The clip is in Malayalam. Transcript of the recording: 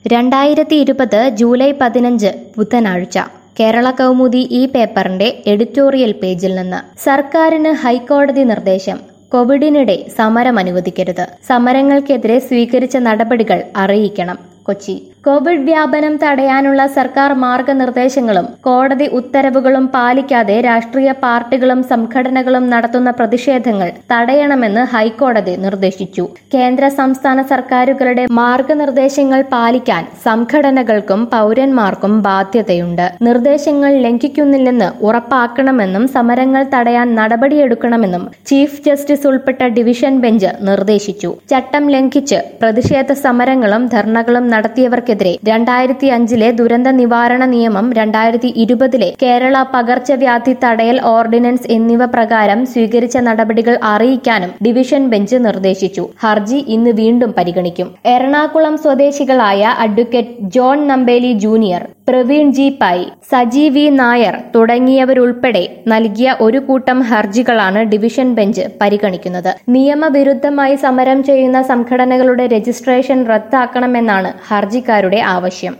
രണ്ടായിരത്തി ഇരുപത് ജൂലൈ പതിനഞ്ച് ബുധനാഴ്ച കേരള കൗമുദി ഈ പേപ്പറിന്റെ എഡിറ്റോറിയൽ പേജിൽ നിന്ന് സർക്കാരിന് ഹൈക്കോടതി നിർദ്ദേശം കോവിഡിനിടെ സമരം അനുവദിക്കരുത് സമരങ്ങൾക്കെതിരെ സ്വീകരിച്ച നടപടികൾ അറിയിക്കണം കൊച്ചി കോവിഡ് വ്യാപനം തടയാനുള്ള സർക്കാർ മാർഗനിർദ്ദേശങ്ങളും കോടതി ഉത്തരവുകളും പാലിക്കാതെ രാഷ്ട്രീയ പാർട്ടികളും സംഘടനകളും നടത്തുന്ന പ്രതിഷേധങ്ങൾ തടയണമെന്ന് ഹൈക്കോടതി നിർദ്ദേശിച്ചു കേന്ദ്ര സംസ്ഥാന സർക്കാരുകളുടെ മാർഗനിർദ്ദേശങ്ങൾ പാലിക്കാൻ സംഘടനകൾക്കും പൗരന്മാർക്കും ബാധ്യതയുണ്ട് നിർദ്ദേശങ്ങൾ ലംഘിക്കുന്നില്ലെന്ന് ഉറപ്പാക്കണമെന്നും സമരങ്ങൾ തടയാൻ നടപടിയെടുക്കണമെന്നും ചീഫ് ജസ്റ്റിസ് ഉൾപ്പെട്ട ഡിവിഷൻ ബെഞ്ച് നിർദ്ദേശിച്ചു ചട്ടം ലംഘിച്ച് പ്രതിഷേധ സമരങ്ങളും ധർണകളും നടത്തിയവർക്കെതിരെ രണ്ടായിരത്തി അഞ്ചിലെ ദുരന്ത നിവാരണ നിയമം രണ്ടായിരത്തി ഇരുപതിലെ കേരള പകർച്ചവ്യാധി തടയൽ ഓർഡിനൻസ് എന്നിവ പ്രകാരം സ്വീകരിച്ച നടപടികൾ അറിയിക്കാനും ഡിവിഷൻ ബെഞ്ച് നിർദ്ദേശിച്ചു ഹർജി ഇന്ന് വീണ്ടും പരിഗണിക്കും എറണാകുളം സ്വദേശികളായ advocate John Nambeli junior Praveen G Pai Saji V Nair തുടങ്ങിയവരുൾപ്പെടെ നൽകിയ ഒരു കൂട്ടം ഹർജികളാണ് ഡിവിഷൻ ബെഞ്ച് പരിഗണിക്കുന്നത് നിയമവിരുദ്ധമായി സമരം ചെയ്യുന്ന സംഘടനകളുടെ രജിസ്ട്രേഷൻ റദ്ദാക്കണമെന്നാണ് ഹർജിക്കാരുടെ ആവശ്യം